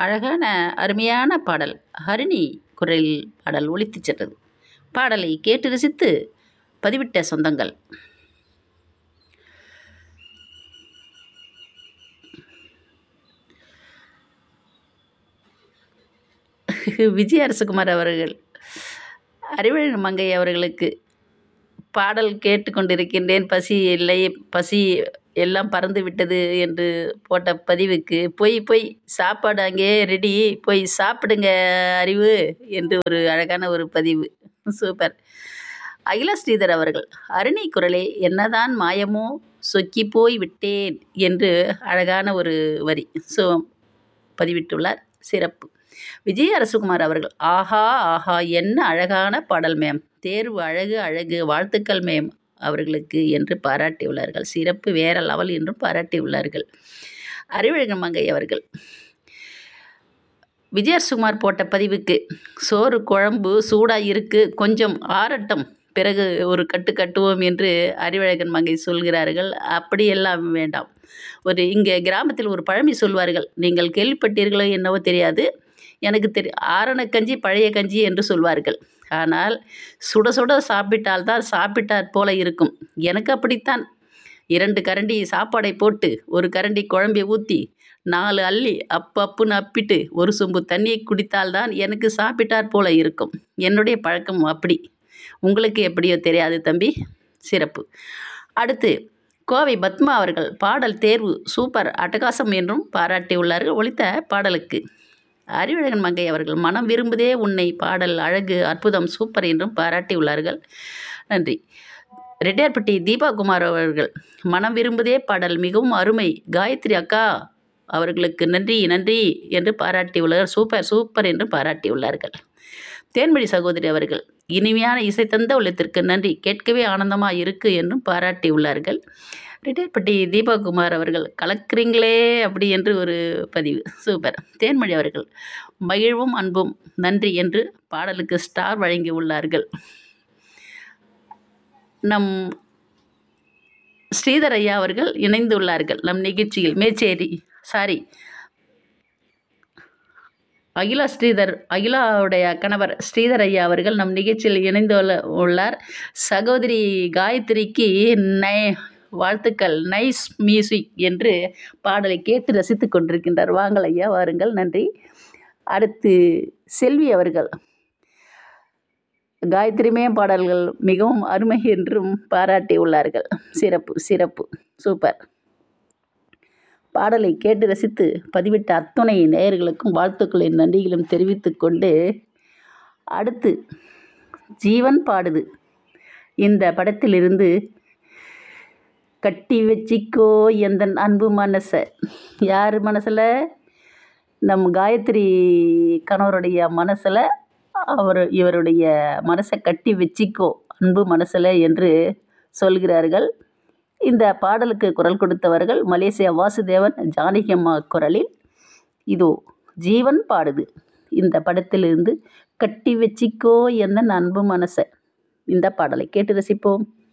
அழகான அருமையான பாடல் ஹரிணி குரலில் பாடல் ஒலித்துச் சென்றது பாடலை கேட்டு ரசித்து பதிவிட்ட சொந்தங்கள் விஜய் அரசகுமார் அவர்கள் அறிவழகு மங்கை அவர்களுக்கு பாடல் கேட்டுக்கொண்டிருக்கின்றேன் பசி இல்லை பசி எல்லாம் பறந்து விட்டது என்று போட்ட பதிவுக்கு போய் போய் சாப்பாடு அங்கேயே ரெடி போய் சாப்பிடுங்க அறிவு என்று ஒரு அழகான ஒரு பதிவு சூப்பர் அகிலா ஸ்ரீதர் அவர்கள் அருணை குரலே என்னதான் மாயமோ சொக்கி போய் விட்டேன் என்று அழகான ஒரு வரி ஸோ பதிவிட்டுள்ளார் சிறப்பு விஜய் அரசகுமார் அவர்கள் ஆஹா ஆஹா என்ன அழகான பாடல் மேம் தேர்வு அழகு அழகு வாழ்த்துக்கள் மேம் அவர்களுக்கு என்று பாராட்டியுள்ளார்கள் சிறப்பு வேற லெவல் என்றும் பாராட்டியுள்ளார்கள் அறிவழகன் மங்கை அவர்கள் விஜயசுகுமார் போட்ட பதிவுக்கு சோறு குழம்பு சூடாக இருக்கு கொஞ்சம் ஆறட்டும் பிறகு ஒரு கட்டு கட்டுவோம் என்று அறிவழகன் மங்கை சொல்கிறார்கள் அப்படியெல்லாம் வேண்டாம் ஒரு இங்கே கிராமத்தில் ஒரு பழமொழி சொல்வார்கள் நீங்கள் கேள்விப்பட்டீர்களோ என்னவோ தெரியாது எனக்கு தெரி ஆரண கஞ்சி பழைய கஞ்சி என்று சொல்வார்கள் ஆனால் சுட சுட சாப்பிட்டால் தான் சாப்பிட்டாற் போல இருக்கும் எனக்கு அப்படித்தான் இரண்டு கரண்டி சாப்பாடை போட்டு ஒரு கரண்டி குழம்பை ஊற்றி நாலு அள்ளி அப்பு அப்புன்னு அப்பிட்டு ஒரு சொம்பு தண்ணியை குடித்தால்தான் எனக்கு சாப்பிட்டாற் போல இருக்கும் என்னுடைய பழக்கம் அப்படி உங்களுக்கு எப்படியோ தெரியாது தம்பி சிறப்பு அடுத்து கோவை பத்மா அவர்கள் பாடல் தேர்வு சூப்பர் அட்டகாசம் என்றும் பாராட்டியுள்ளார்கள் ஒலித்த பாடலுக்கு அறிவழகன் மங்கை அவர்கள் மனம் விரும்புதே உன்னை பாடல் அழகு அற்புதம் சூப்பர் என்றும் பாராட்டியுள்ளார்கள் நன்றி ரெட்டியார்பட்டி தீபா குமார் அவர்கள் மனம் விரும்புதே பாடல் மிகவும் அருமை காயத்ரி அக்கா அவர்களுக்கு நன்றி நன்றி என்று பாராட்டியுள்ளார் சூப்பர் சூப்பர் என்று பாராட்டியுள்ளார்கள் தேன்மொழி சகோதரி அவர்கள் இனிமையான இசை தந்த உள்ளத்திற்கு நன்றி கேட்கவே ஆனந்தமாக இருக்கு என்றும் பாராட்டியுள்ளார்கள் ரிட்டையர்பட்டி தீபாகுமார் அவர்கள் கலக்குறீங்களே அப்படி என்று ஒரு பதிவு சூப்பர் தேன்மொழி அவர்கள் மகிழ்வும் அன்பும் நன்றி என்று பாடலுக்கு ஸ்டார் வழங்கி உள்ளார்கள் நம் ஸ்ரீதர் ஐயா அவர்கள் இணைந்துள்ளார்கள் நம் நிகழ்ச்சியில் மேச்சேரி சாரி அகிலா ஸ்ரீதர் அகிலாவுடைய கணவர் ஸ்ரீதர் ஐயா அவர்கள் நம் நிகழ்ச்சியில் இணைந்து உள்ளார் சகோதரி காயத்ரிக்கு நை வாழ்த்துக்கள் நைஸ் மியூசிக் என்று பாடலை கேட்டு ரசித்து கொண்டிருக்கின்றார் வாங்கள் ஐயா வாருங்கள் நன்றி அடுத்து செல்வி அவர்கள் காயத்ரிமே பாடல்கள் மிகவும் அருமை என்றும் பாராட்டி உள்ளார்கள் சிறப்பு சிறப்பு சூப்பர் பாடலை கேட்டு ரசித்து பதிவிட்ட அத்துணை நேயர்களுக்கும் வாழ்த்துக்களின் நன்றிகளும் தெரிவித்து கொண்டு அடுத்து ஜீவன் பாடுது இந்த படத்திலிருந்து கட்டி வச்சிக்கோ எந்த அன்பு மனசை யார் மனசில் நம் காயத்ரி கணவருடைய மனசில் அவர் இவருடைய மனசை கட்டி வச்சிக்கோ அன்பு மனசில் என்று சொல்கிறார்கள் இந்த பாடலுக்கு குரல் கொடுத்தவர்கள் மலேசியா வாசுதேவன் ஜானகியம்மா குரலில் இதோ ஜீவன் பாடுது இந்த படத்திலிருந்து கட்டி வச்சிக்கோ எந்த அன்பு மனசை இந்த பாடலை கேட்டு ரசிப்போம்